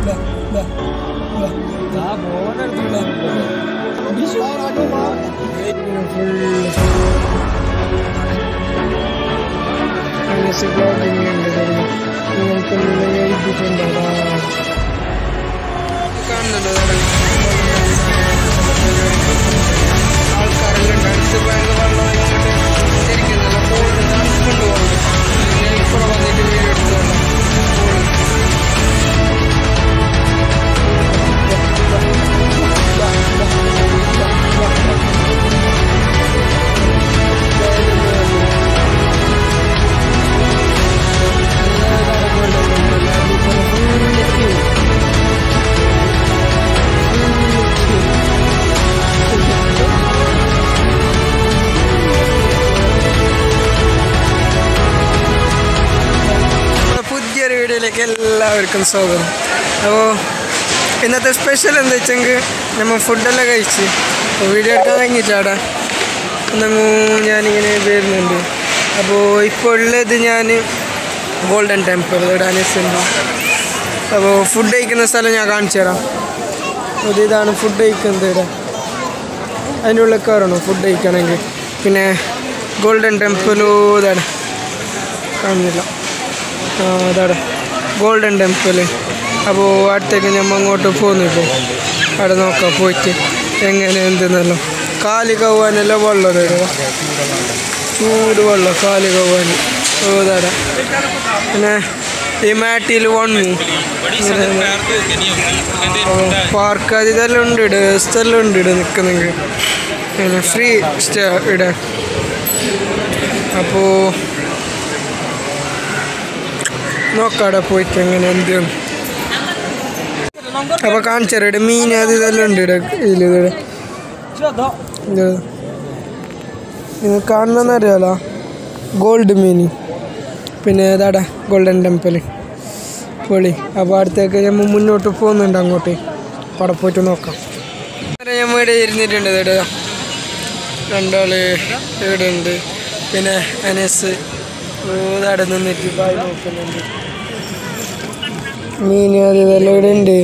ആൾക്കാരെല്ലാം അടുത്ത് ഭയങ്കര വെള്ളം ഇങ്ങോട്ട് ശരിക്കും ഫോണിൽ നടന്നുകൊണ്ട് പോകുന്നു ഞാൻ ഇപ്പോൾ വന്നിട്ട് വീഡിയോ എടുത്തോളാം നമ്മുടെ പുതിയൊരു വീഡിയോയിലേക്ക് എല്ലാവർക്കും സ്വാഗതം അപ്പോൾ ഇന്നത്തെ സ്പെഷ്യൽ എന്താ വെച്ചെങ്കിൽ നമ്മൾ ഫുഡെല്ലാം കഴിച്ച് അപ്പോൾ വീഡിയോ എടുക്കാൻ കഴിഞ്ഞിട്ടാടാ എന്നങ്ങ് ഞാനിങ്ങനെ വരുന്നുണ്ട് അപ്പോൾ ഇപ്പോൾ ഉള്ളത് ഞാൻ ഗോൾഡൻ ടെമ്പിൾ ഇവിടെ അനസുണ്ട് അപ്പോൾ ഫുഡ് കഴിക്കുന്ന സ്ഥലം ഞാൻ കാണിച്ചു തരാം അപ്പോൾ ഇതാണ് ഫുഡ് കഴിക്കുന്നത് ഇവിടെ അതിൻ്റെ ഉള്ളിൽ കയറണം ഫുഡ് കഴിക്കണമെങ്കിൽ പിന്നെ ഗോൾഡൻ ടെമ്പിളോ ഇതാണ് കാണുന്നില്ല ആ അതാണ് ഗോൾഡൻ ടെമ്പിൾ അപ്പോൾ അടുത്തേക്ക് നമ്മൾ അങ്ങോട്ട് പോകുന്നു ഇപ്പോൾ അവിടെ നോക്കാം പോയിട്ട് എങ്ങനെ എന്തെന്നല്ലോ കാല് കవ్വാനെല്ലാം വെള്ളം തരുക ചൂട് വെള്ളം കാല് കవ్വാൻ ഓ ഇതാടാ പിന്നെ ഈ മാറ്റിയിൽ വണ്ണു പാർക്ക് അത് ഇതെല്ലാം ഉണ്ട് ഇവിടെ സ്ഥലം ഉണ്ട് ഇവിടെ നിൽക്കുന്നെങ്കിൽ പിന്നെ ഫ്രീ സ്റ്റേ ഇവിടെ അപ്പോൾ നോക്കാടെ പോയിട്ട് എങ്ങനെ എന്ത് അപ്പൊ കാണിച്ചറിയുടെ മീൻ അത് ഇതെല്ലാം ഉണ്ട് ഇവിടെ ഇതിലിവിടെ ഇത് ഇത് കാണുന്നറിയാലോ ഗോൾഡ് മീൻ പിന്നെ ഏതാടാ ഗോൾഡൻ ടെമ്പിൾ പൊളി അപ്പോൾ അടുത്തേക്ക് നമ്മൾ മുന്നോട്ട് പോകുന്നുണ്ട് അങ്ങോട്ട് അപ്പോൾ അവിടെ പോയിട്ട് നോക്കാം നമ്മൾ ഇവിടെ ഇരുന്നിട്ടുണ്ട് ഇവിടെ രണ്ടാള് ഇവിടെ ഉണ്ട് പിന്നെ അനസ് അവിടെ നിന്നിട്ട് പായി നോക്കുന്നുണ്ട് മീൻ അത് ഇതെല്ലാം ഇവിടെ ഉണ്ട്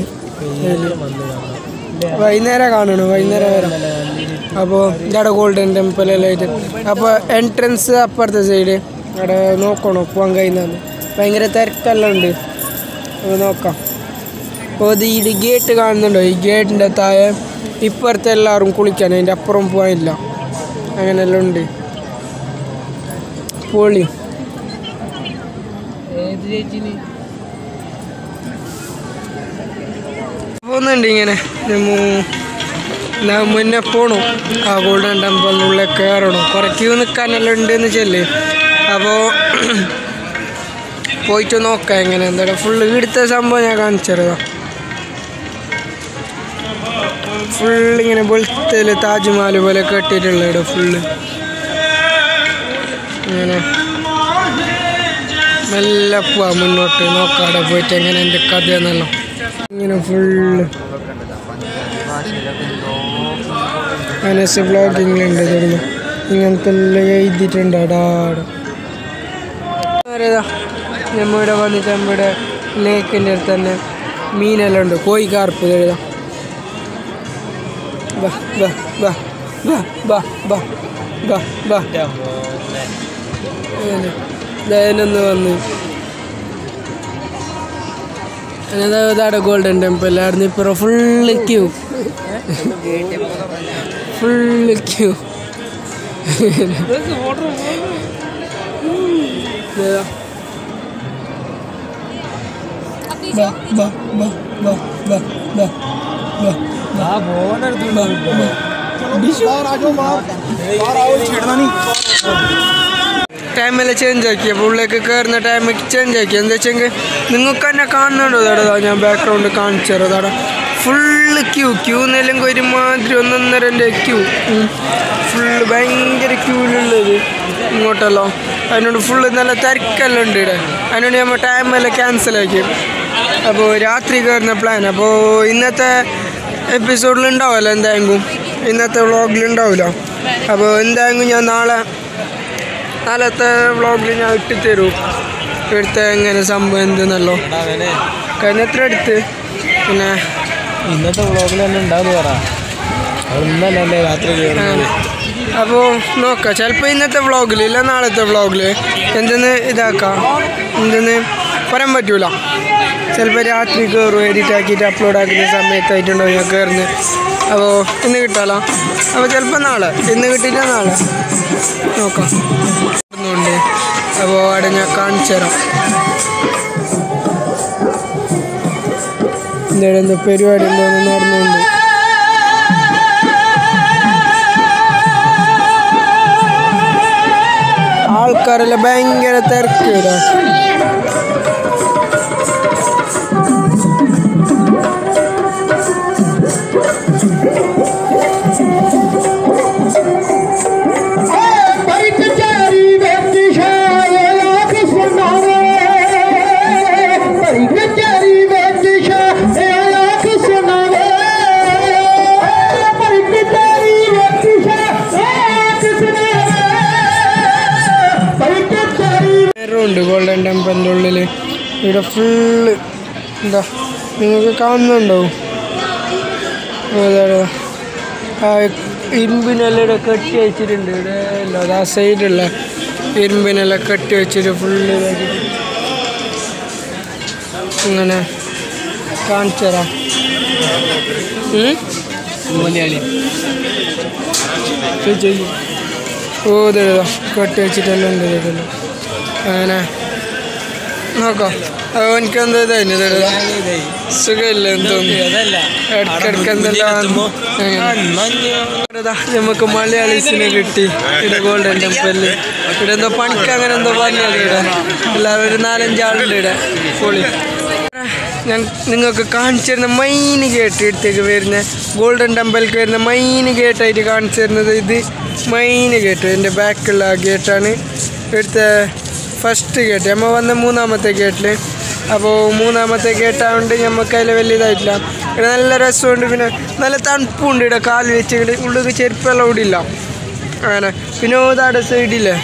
വൈകുന്നേരം കാണണം വൈകുന്നേരം വരാം അപ്പോൾ ഇതവിടെ ഗോൾഡൻ ടെമ്പിൾ എല്ലാം ആയിട്ട് അപ്പോൾ എൻട്രൻസ് അപ്പുറത്തെ സൈഡ് അവിടെ നോക്കണം പോകാൻ കഴിയുന്നതാണ് ഭയങ്കര തിരക്കെല്ലാം ഉണ്ട് അപ്പോൾ നോക്കാം അപ്പോൾ ഇത് ഇത് ഗേറ്റ് കാണുന്നുണ്ടോ ഈ ഗേറ്റിൻ്റെ താഴെ ഇപ്പുറത്തെ എല്ലാവരും കുളിക്കാൻ അതിൻ്റെ അപ്പുറം പോകാനില്ല അങ്ങനെയെല്ലാം ഉണ്ട് പൊളി പോകുന്നുണ്ട് ഇങ്ങനെ നമ്മ ഞാൻ മുന്നേ പോണു ആ ഗോൾഡൻ ടെമ്പിളിനുള്ളിൽ കയറണം കുറേ ക്യൂ നിൽക്കാനെല്ലാം ഉണ്ടെന്ന് ചെല്ല് അപ്പോൾ പോയിട്ട് നോക്കാം എങ്ങനെ എന്താ ഫുള്ള് ഇവിടുത്തെ സംഭവം ഞാൻ കാണിച്ചതാ ഫുള്ള് ഇങ്ങനെ വെളുത്തൽ താജ്മഹൽ പോലെ കെട്ടിയിട്ടുള്ള ഇവിടെ ഫുള്ള് ഇങ്ങനെ മെല്ലെ പോവാ മുന്നോട്ട് നോക്കാം അവിടെ പോയിട്ട് എങ്ങനെ എൻ്റെ കഥ എന്നല്ലോ ഇങ്ങനെ ഫുള്ള് മനസ്സ് വ്ളോഗിങ്ങിലുണ്ട് ഇതൊന്നും ഇങ്ങനത്തെ എല്ലാം എഴുതിയിട്ടുണ്ട് അടാടെ നമ്മളിവിടെ വന്നിട്ട് നമ്മുടെ ലേക്കിൻ്റെ അടുത്ത് തന്നെ മീനെല്ലാം ഉണ്ട് കോഴി കാർപ്പ് എഴുതാം ബാ ബാ ബാ ബാ ബാ ബാ ബാ ബാ അങ്ങനെ ദയനൊന്ന് വന്ന് അങ്ങനെ ഇതാണ് ഗോൾഡൻ ടെമ്പിൾ ആയിരുന്നു ഇപ്പോൾ ഫുള്ള് ക്യൂ ഫുള്ള് ക്യൂ ടൈമെല്ലാം ചേഞ്ച് ആക്കി അപ്പോൾ ഉള്ളിലേക്ക് കയറുന്ന ടൈം ചേഞ്ച് ആക്കി എന്താ വെച്ചെങ്കിൽ നിങ്ങൾക്ക് തന്നെ കാണുന്നുണ്ടോ ഇതാടാ ഞാൻ ബാക്ക്ഗ്രൗണ്ട് കാണിച്ചു തരാം ഇതാടാ ഫുള്ള് ക്യൂ ക്യൂ എന്നല്ലെങ്കിൽ ഒരുമാതിരി ഒന്നൊന്നരൻ്റെ ക്യൂ ഫുള്ള് ഭയങ്കര ക്യൂലുള്ളത് ഇങ്ങോട്ടല്ലോ അതിനോട് ഫുള്ള് നല്ല തിരക്കെല്ലാം ഉണ്ട് ഇവിടെ അതിനോട് നമ്മൾ ടൈമെല്ലാം ക്യാൻസലാക്കി അപ്പോൾ രാത്രി കയറുന്ന പ്ലാൻ അപ്പോൾ ഇന്നത്തെ എപ്പിസോഡിൽ ഉണ്ടാവുമല്ലോ എന്തായെങ്കിലും ഇന്നത്തെ വ്ളോഗിൽ ഉണ്ടാവില്ല അപ്പോൾ എന്തായെങ്കിലും ഞാൻ നാളെ നാളത്തെ വ്ളോഗിൽ ഞാൻ ഇട്ട് തരൂ ഇവിടുത്തെ എങ്ങനെ സംഭവം എന്തെന്നല്ലോ കഴിഞ്ഞ എത്ര എടുത്ത് പിന്നെ ഇന്നത്തെ വ്ളോഗിൽ തന്നെ ഉണ്ടാവുന്ന പറ ഇന്നല്ലേ രാത്രി കയറുന്നത് അപ്പോൾ നോക്കാം ചിലപ്പോൾ ഇന്നത്തെ വ്ളോഗിൽ ഇല്ല നാളത്തെ വ്ളോഗിൽ എന്തെന്ന് ഇതാക്കാം എന്തെന്ന് പറയാൻ പറ്റൂല ചിലപ്പോൾ രാത്രി കയറും എഡിറ്റ് ആക്കിയിട്ട് അപ്ലോഡ് ആക്കുന്ന സമയത്തായിട്ടുണ്ടോ ഞാൻ കയറുന്നത് അപ്പോൾ ഇന്ന് കിട്ടാലോ അപ്പോൾ ചിലപ്പോൾ നാളെ ഇന്ന് കിട്ടില്ല നാളെ നോക്കാം ഉണ്ട് അപ്പോൾ അവിടെ ഞാൻ കാണിച്ചു തരാം എന്തായാലും എന്തോ പരിപാടി എന്തോന്ന് നടന്നുണ്ട് ആൾക്കാരെല്ലാം ഭയങ്കര തിരക്ക് ഇവിടെ പരിക്കച്ചാരി വെട്ടിഷായ കൃഷ്ണനാവേ പരിക്കച്ചാരി വെട്ടിഷായ കൃഷ്ണനാവേ പരിക്കച്ചാരി വെട്ടിഷായ കൃഷ്ണനാവേ പരിക്കച്ചാരി ഉണ്ട് ഗോൾഡൻ ടെമ്പിളിൻ്റെ ഉള്ളിൽ ഇവിടെ ഫുള്ള് എന്താ നിങ്ങൾക്ക് കാണുന്നുണ്ടോ ഏതാ ആ ഇരുമ്പിനെല്ലാം ഇവിടെ കെട്ടി വെച്ചിട്ടുണ്ട് ഇവിടെ അല്ല അത് ആ സൈഡുള്ള ഇരുമ്പിനെല്ലാം കെട്ടി വെച്ചിട്ട് ഫുള്ള് ഇതാക്കിയിട്ട് ഇങ്ങനെ കാണിച്ചു തരാം ഉം? മലയാളി ഓ ഇതാ കെട്ടി വെച്ചിട്ടെല്ലാം ഉണ്ട് ഇതെല്ലാം അങ്ങനെ നോക്കാം അത് എനിക്ക് എന്താ ഇതായിരുന്നു ഇതെടാ സുഖമില്ല എന്തോന്നു അതല്ല ഇടയ്ക്കിടയ്ക്ക് എന്തെല്ലാം ഇതാ നമുക്ക് മലയാളീസിനെ കിട്ടി ഇവിടെ ഗോൾഡൻ ടെമ്പിളിൽ ഇവിടെ എന്തോ പണിക്ക് അങ്ങനെ എന്തോ പറഞ്ഞത് ഇവിടെ എല്ലാവരും ഒരു നാലഞ്ചാളുണ്ട് ഇവിടെ പൊളി ഞാൻ നിങ്ങൾക്ക് കാണിച്ചു തരുന്ന മെയിൻ ഗേറ്റ് ഇടത്തേക്ക് വരുന്ന ഗോൾഡൻ ടെമ്പിൾക്ക് വരുന്ന മെയിൻ ഗേറ്റായിട്ട് കാണിച്ചു തരുന്നത് ഇത് മെയിൻ ഗേറ്റ് എൻ്റെ ബാക്കിലുള്ള ഗേറ്റാണ് ഇവിടുത്തെ ഫസ്റ്റ് ഗേറ്റ് നമ്മൾ വന്ന മൂന്നാമത്തെ ഗേറ്റിൽ അപ്പോൾ മൂന്നാമത്തെ ഗേറ്റായതുകൊണ്ട് നമുക്ക് അതിൽ വലിയ ഇതായിട്ടില്ല ഇവിടെ നല്ല രസമുണ്ട് പിന്നെ നല്ല തണുപ്പുണ്ട് ഇവിടെ കാല് വെച്ചിട്ട് ഉള്ളിൽ ചെരുപ്പെല്ലാം ഇടില്ല അങ്ങനെ പിന്നെ ഓതാടെ സൈഡില്ലേ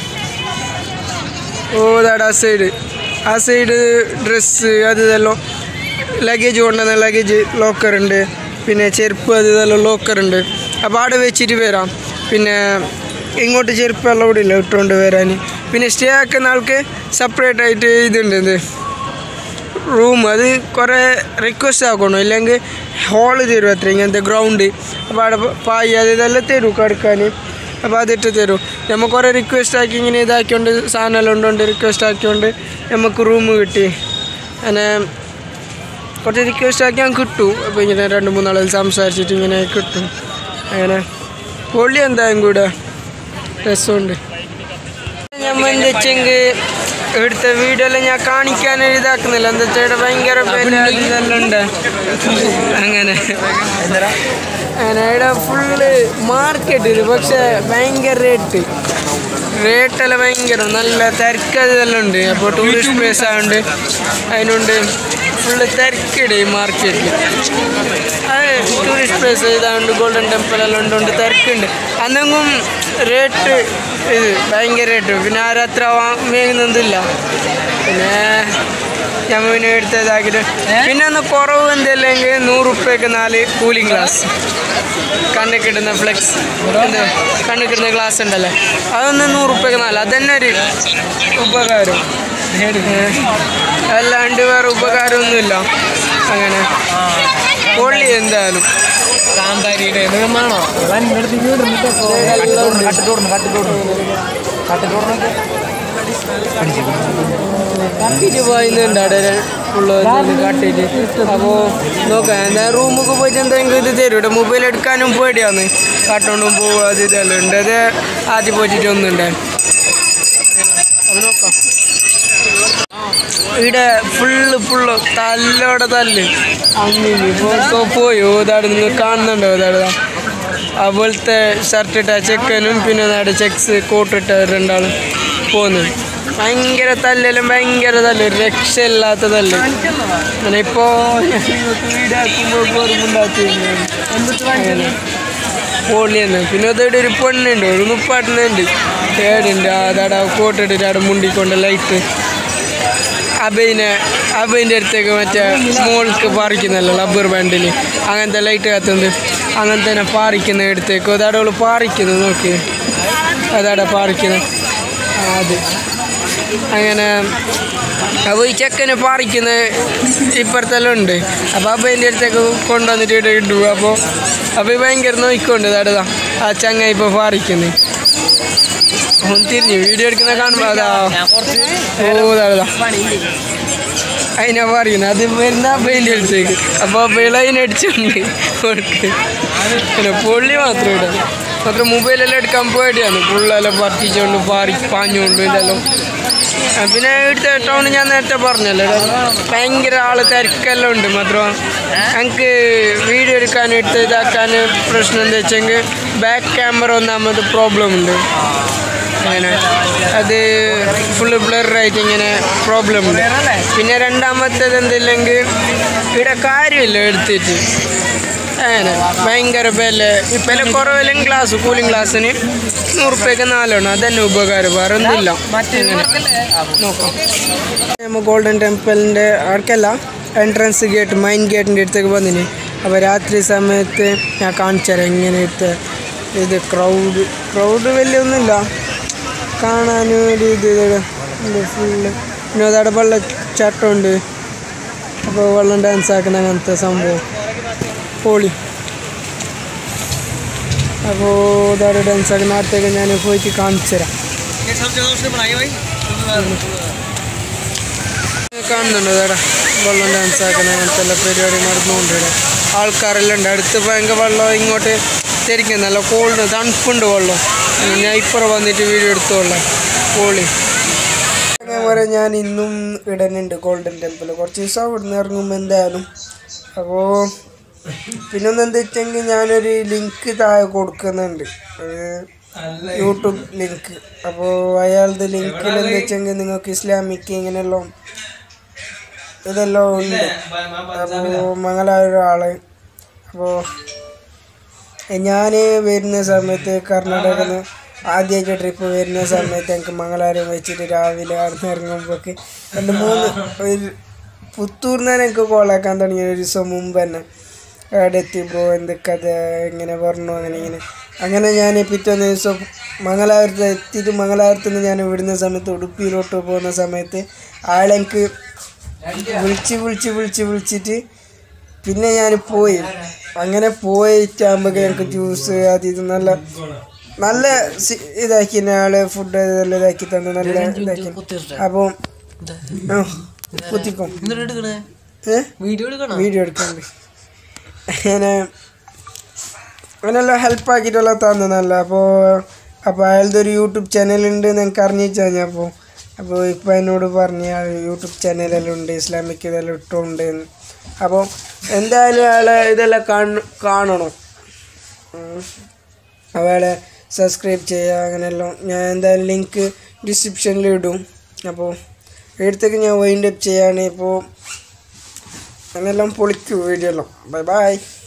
ഓതാടെ ആ സൈഡ് ആ സൈഡ് ഡ്രസ്സ് അത് ഇതെല്ലാം ലഗേജ് കൊണ്ടുവന്ന ലഗേജ് ലോക്കറുണ്ട് പിന്നെ ചെരുപ്പ് അത് ഇതെല്ലാം ലോക്കറുണ്ട് അപ്പോൾ അവിടെ വെച്ചിട്ട് വരാം പിന്നെ ഇങ്ങോട്ട് ചെരുപ്പ് എല്ലാം ഇവിടെ ഇല്ല ഇട്ടുകൊണ്ട് വരാൻ പിന്നെ സ്റ്റേ ആക്കുന്ന ആൾക്ക് സെപ്പറേറ്റ് ആയിട്ട് ഇതുണ്ട് ഇത് റൂം അത് കുറേ റിക്വസ്റ്റ് ആക്കണം ഇല്ലെങ്കിൽ ഹോള് തരും അത്ര ഇങ്ങനത്തെ ഗ്രൗണ്ട് അപ്പോൾ അവിടെ പായി അത് ഇതെല്ലാം തരും കിടക്കാൻ അപ്പോൾ അതിട്ട് തരും നമ്മൾ കുറേ റിക്വസ്റ്റ് ആക്കി ഇങ്ങനെ ഇതാക്കിയോണ്ട് സാധനമെല്ലാം ഉണ്ടോണ്ട് റിക്വസ്റ്റ് ആക്കിയോണ്ട് നമുക്ക് റൂം കിട്ടി അങ്ങനെ കുറച്ച് റിക്വസ്റ്റ് ആക്കിയാൽ കിട്ടും അപ്പോൾ ഇങ്ങനെ രണ്ട് മൂന്നാളിൽ സംസാരിച്ചിട്ട് ഇങ്ങനെ കിട്ടും അങ്ങനെ പൊള്ളി എന്തായാലും കൂടെ രസമുണ്ട് നമ്മൾ എന്താ വെച്ചെങ്കിൽ ഇവിടുത്തെ വീഡിയോയെല്ലാം ഞാൻ കാണിക്കാൻ ഇതാക്കുന്നില്ല എന്താ വെച്ചാൽ ഇവിടെ ഭയങ്കര വില ഇതെല്ലാം ഉണ്ട് അങ്ങനെ അങ്ങനെ ഇവിടെ ഫുള്ള് മാർക്കറ്റ് ഇത് പക്ഷേ ഭയങ്കര റേറ്റ് റേറ്റെല്ലാം ഭയങ്കര നല്ല തിരക്കതെല്ലാം ഉണ്ട് അപ്പോൾ ടൂറിസ്റ്റ് പ്ലേസ് ആയതുകൊണ്ട് അതിനുണ്ട് ഫുള്ള് തിരക്കിട് ഈ മാർക്കറ്റിൽ അത് ടൂറിസ്റ്റ് പ്ലേസ് ഇതായതുകൊണ്ട് ഗോൾഡൻ ടെമ്പിൾ എല്ലാം ഉണ്ടുകൊണ്ട് തിരക്കുണ്ട് അന്നെങ്കും റേറ്റ് ഇത് ഭയങ്കര റേറ്റ് പിന്നെ ആരും അത്ര വാങ്ങുന്നതില്ല പിന്നെ ഞാൻ പിന്നെ എടുത്ത് ഇതാക്കിയിട്ട് പിന്നെ ഒന്ന് കുറവ് എന്തെല്ലെങ്കിൽ നൂറ് റുപ്യക്ക് നാല് കൂളിംഗ് ഗ്ലാസ് കണ്ണിൽ കിട്ടുന്ന ഫ്ലെക്സ് എന്ത് കണ്ണിൽ കിട്ടുന്ന ഗ്ലാസ് ഉണ്ടല്ലേ അതൊന്ന് നൂറ് റുപ്യക്ക് നാല് അതന്നെ ഒരു ഉപകാരം ഏഹ്. അല്ലാണ്ട് വേറെ ഉപകാരമൊന്നുമില്ല അങ്ങനെ പൊള്ളി എന്തായാലും കാന്താരിയുടെ വേണോ കട്ടിട്ടോടുന്നു കട്ടിട്ടോടുന്നു കട്ടിട്ടോടുന്നൊക്കെ കട്ടിട്ട് പോയിന്നുണ്ട് അവിടെ ഫുള്ള് കട്ടിട്ട് അപ്പോൾ നോക്കാം എന്താ റൂമൊക്കെ പോയിട്ട് എന്തെങ്കിലും ഇത് തരും ഇവിടെ മൊബൈൽ എടുക്കാനും പേടിയാന്ന് കാട്ടോണ്ടും പോവുക അത് ഇതെല്ലാം ഉണ്ട് അത് ആദ്യം പോയിട്ട് ഒന്നുണ്ട് അത് നോക്കാം ഇവിടെ ഫുള്ള് ഫുള്ള് തല്ലോടെ തല്ല് അങ്ങനെ ഇപ്പോൾ പോയി ഓതാട് നിങ്ങൾ കാണുന്നുണ്ടോ ഓതാട് അതുപോലത്തെ ഷർട്ട് ഇട്ട ചെക്കനും പിന്നെ നാട് ചെക്സ് കോട്ടിട്ട രണ്ടാളും പോകുന്നു ഭയങ്കര തല്ലെല്ലാം ഭയങ്കര തല്ല് ഒരു രക്ഷയില്ലാത്ത തല്ല് അങ്ങനെ ഇപ്പോൾ വീടാക്കുമ്പോൾ ഓർമ്മണ്ടാക്കി പൊള്ളിയെന്ന് പിന്നെ അതോടെ ഒരു പെണ്ണുണ്ട് ഒരു മുപ്പാട്ടിനുണ്ട് ഏടുണ്ട് അതാടെ കോട്ടിട്ടിട്ട് അവിടെ മുണ്ടിക്കൊണ്ട് ലൈറ്റ് അബൈനെ അബൈൻ്റെ അടുത്തേക്ക് മറ്റേ മോൾക്ക് പാറിക്കുന്നല്ലോ റബ്ബർ ബാൻഡിൽ അങ്ങനത്തെ ലൈറ്റ് കത്തുന്നത് അങ്ങനെ തന്നെ പാറിക്കുന്ന അടുത്തേക്ക് അതാടെ അവള് പാറിക്കുന്നത് നോക്കി അതാടെ പാറിക്കുന്നത് ആ, അത് അങ്ങനെ അപ്പോൾ ഈ ചെക്കനെ പാറിക്കുന്ന ഇപ്പുറത്തെല്ലാം ഉണ്ട് അപ്പോൾ അബൈൻ്റെ അടുത്തേക്ക് കൊണ്ടുവന്നിട്ട് ഇവിടെ ഇട്ടു അപ്പോൾ അപ്പോൾ ഭയങ്കര നോയിക്കൊണ്ട് ഇതാടതാ ആ ചങ്ങ ഇപ്പോൾ പാറിക്കുന്നത് ഓൻ തിരിഞ്ഞു വീഡിയോ എടുക്കുന്ന കാണുമ്പോൾ അതാ ഓ ഇതാ അതിനെ പറയുന്നത് അത് വരുന്ന അബൈൻ്റെ അടുത്തേക്ക് അപ്പോൾ അബൈൾ അതിനടിച്ചുണ്ട് കൊടുക്ക് പിന്നെ പൊള്ളി മാത്രം ഇടാം മാത്രം മൊബൈലെല്ലാം എടുക്കാൻ പേടിയാണ് പുള്ളെല്ലാം പറിച്ചുകൊണ്ട് പാറി പാഞ്ഞുകൊണ്ട് ഇതെല്ലാം ആ, പിന്നെ ഇവിടുത്തെ ടൗൺ ഞാൻ നേരത്തെ പറഞ്ഞല്ലോ ഇവിടെ ഭയങ്കര ആള് തിരക്കെല്ലാം ഉണ്ട് മാത്രം ഞങ്ങൾക്ക് വീഡിയോ എടുക്കാൻ എടുത്ത് ഇതാക്കാൻ പ്രശ്നം എന്താ വെച്ചെങ്കിൽ ബാക്ക് ക്യാമറ ഒന്നാമത് പ്രോബ്ലം ഉണ്ട് അങ്ങനെ അത് ഫുള്ള് ബ്ലറായിട്ട് ഇങ്ങനെ പ്രോബ്ലം ഉണ്ട് പിന്നെ രണ്ടാമത്തേത് എന്തില്ലെങ്കിൽ ഇവിടെ കാര്യമില്ല എടുത്തിട്ട് അങ്ങനെ ഭയങ്കര വില വില കുറവിലും ഗ്ലാസ് കൂളിംഗ് ഗ്ലാസ്സിന് നൂറുപ്യക്ക് നാലെണ്ണം അതന്നെ ഉപകാരം വേറെ ഒന്നുമില്ല അങ്ങനെ നോക്കാം നമ്മൾ ഗോൾഡൻ ടെമ്പിളിൻ്റെ അടുക്കല്ല എൻട്രൻസ് ഗേറ്റ് മെയിൻ ഗേറ്റിൻ്റെ അടുത്തേക്ക് വന്നിന് അപ്പോൾ രാത്രി സമയത്ത് ഞാൻ കാണിച്ചു തരാം ഇങ്ങനെ എടുത്ത് ഇത് ക്രൗഡ് ക്രൗഡ് വലിയൊന്നുമില്ല കാണാനും ഒരു ഇത് ഇത് ഫുള്ള് പിന്നെ അതവിടെ വെള്ളച്ചാട്ടമുണ്ട് അപ്പോൾ വെള്ളം ഡാൻസ് ആക്കുന്ന അങ്ങനത്തെ സംഭവം പൊളി അപ്പോൾ ഇതവിടെ ഡാൻസ് ആക്കുന്ന അടുത്തേക്ക് ഞാൻ പോയിട്ട് കാണിച്ചു തരാം കാണുന്നുണ്ട് അതേടാ വെള്ളം ഡാൻസ് ആക്കുന്ന അങ്ങനത്തെ എല്ലാ പരിപാടി നടന്നുകൊണ്ട് ഇവിടെ ആൾക്കാരെല്ലാം ഉണ്ട് അടുത്ത് ഭയങ്കര വെള്ളം ഇങ്ങോട്ട് തിരിക്കും നല്ല കോൾഡ് തണുപ്പുണ്ട് വെള്ളം ഞാൻ ഇപ്പുറം വന്നിട്ട് വീഡിയോ എടുത്തോളാം പോളി വരെ ഞാൻ ഇന്നും ഇടനുണ്ട് ഗോൾഡൻ ടെമ്പിൾ കുറച്ച് ദിവസം ഇവിടുന്ന് ഇറങ്ങുമ്പോൾ എന്തായാലും അപ്പോൾ പിന്നെ ഒന്ന് എന്താ വെച്ചെങ്കിൽ ഞാനൊരു ലിങ്ക് താഴെ കൊടുക്കുന്നുണ്ട് ഒരു യൂട്യൂബ് ലിങ്ക് അപ്പോൾ അയാളുടെ ലിങ്കിൽ എന്താ വെച്ചെങ്കിൽ നിങ്ങൾക്ക് ഇസ്ലാമിക് ഇങ്ങനെയെല്ലാം ഇതെല്ലാം ഉണ്ട് അപ്പോൾ മംഗലായ ഒരാള് അപ്പോൾ ഞാൻ വരുന്ന സമയത്ത് കർണാടകയിൽ നിന്ന് ആദ്യമായിട്ട് ട്രിപ്പ് വരുന്ന സമയത്ത് എനിക്ക് മംഗലാരം വെച്ചിട്ട് രാവിലെ അവിടെ നിന്ന് ഇറങ്ങുമ്പോഴേക്ക് രണ്ട് മൂന്ന് ഒരു പുത്തൂർന്ന് തന്നെ എനിക്ക് കോളാക്കാൻ തുടങ്ങിയ ഒരു ദിവസം മുമ്പ് തന്നെ അവിടെ എത്തി ബ്രോ എന്തൊക്കെ അത് എങ്ങനെ പറഞ്ഞു അങ്ങനെ ഇങ്ങനെ അങ്ങനെ ഞാൻ പിറ്റേന്ന് ദിവസം മംഗലാപുരത്ത് എത്തിയിട്ട് മംഗലാപുരത്ത് നിന്ന് ഞാൻ വിടുന്ന സമയത്ത് ഉടുപ്പിയിലോട്ട് പോകുന്ന സമയത്ത് ആളെനിക്ക് വിളിച്ച് വിളിച്ച് വിളിച്ച് വിളിച്ചിട്ട് പിന്നെ ഞാൻ പോയി അങ്ങനെ പോയിട്ടാകുമ്പോൾ എനിക്ക് ജ്യൂസ് അത് ഇത് നല്ല നല്ല സി- ഇതാക്കി ആള് ഫുഡ് ഇതെല്ലാം ഇതാക്കി തന്നു നല്ല ഇതാക്കി അപ്പോൾ ആ കുത്തിക്കും ഏ വീഡിയോ എടുക്കണം വീഡിയോ എടുക്കണ്ട് അങ്ങനെ അങ്ങനെല്ലാം ഹെൽപ്പ് ആക്കിയിട്ടുള്ള തന്നതല്ല അപ്പോൾ അപ്പോൾ അയാളുടെ ഒരു യൂട്യൂബ് ചാനലുണ്ട് എനിക്ക് അറിഞ്ഞിച്ചു കഴിഞ്ഞപ്പോൾ അപ്പോൾ ഇപ്പോൾ എന്നോട് പറഞ്ഞ ആൾ യൂട്യൂബ് ചാനലെല്ലാം ഉണ്ട് ഇസ്ലാമിക് ഇതെല്ലാം ഇട്ടുണ്ട് എന്ന് അപ്പോൾ എന്തായാലും അയാളെ ഇതെല്ലാം കാണ കാണണം ഉം. അപ്പോൾ അയാളെ സബ്സ്ക്രൈബ് ചെയ്യുക അങ്ങനെയെല്ലാം ഞാൻ എന്തായാലും ലിങ്ക് ഡിസ്ക്രിപ്ഷനിൽ ഇടും അപ്പോൾ എടുത്തേക്ക് ഞാൻ വൈൻഡ് അപ്പ് ചെയ്യാണ് ഇപ്പോൾ അങ്ങനെല്ലാം പൊളിക്കൂ വീഡിയോ എല്ലാം ബൈ ബൈ